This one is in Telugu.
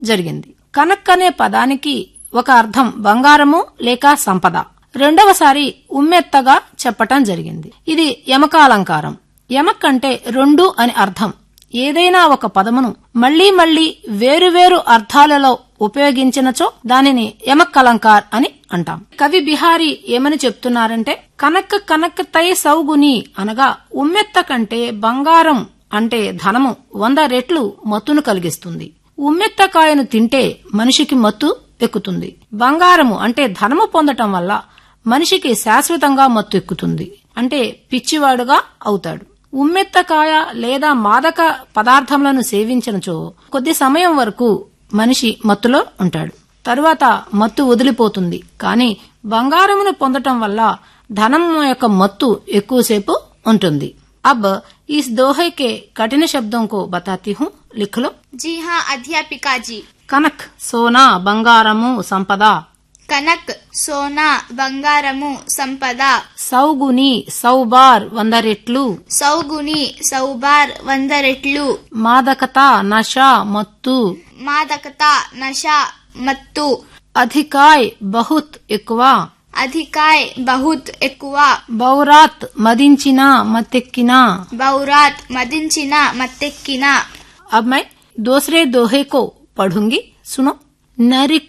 జరిగింది కనక్ అనే పదానికి ఒక అర్థం బంగారము లేక సంపద రెండవసారి ఉమ్మెత్తగా చెప్పటం జరిగింది ఇది యమకాలంకారం యమక్ అంటే రెండు అని అర్థం ఏదైనా ఒక పదమును మళ్లీ మళ్లీ వేరువేరు అర్థాలలో ఉపయోగించినచో దానిని యమక్కలంకార్ అని అంటాం కవి బిహారీ ఏమని చెప్తున్నారంటే కనక్ కనక్ తై సౌగుని అనగా ఉమ్మెత్త కంటే బంగారం అంటే ధనము వంద రెట్లు మత్తును కలిగిస్తుంది ఉమ్మెత్తకాయను తింటే మనిషికి మత్తు ఎక్కుతుంది బంగారము అంటే ధనము పొందటం వల్ల మనిషికి శాశ్వతంగా మత్తు ఎక్కుతుంది అంటే పిచ్చివాడుగా అవుతాడు ఉమ్మెత్తకాయ లేదా మాదక పదార్థములను సేవించినచో కొద్ది సమయం వరకు మనిషి మత్తులో ఉంటాడు తరువాత మత్తు వదిలిపోతుంది కాని బంగారమును పొందటం వల్ల ధనం యొక్క మత్తు ఎక్కువసేపు ఉంటుంది अब इस दोहे के कठिन शब्दों को बताती हूँ लिख लो जी हाँ अध्यापिका जी కనక్ సోనా బంగారము సంపద కనక్ సోనా బంగారము సంపద సౌగుని సౌబార్ వంద రెట్లు సౌగుని సౌబార్ వంద రెట్లు మాదకత నష మత్తు మాదకత నష మత్తు అధికాయ్ బహుత్ ఎక్కువ అధికాయ్ బహుత్ ఎక్కువ బౌరాత్ మదించిన మత్తెక్కిన బౌరాత్ మదించిన మత్తెక్కిన अब मैं दूसरे दोहे को पढ़ूंगी सुनो नरिक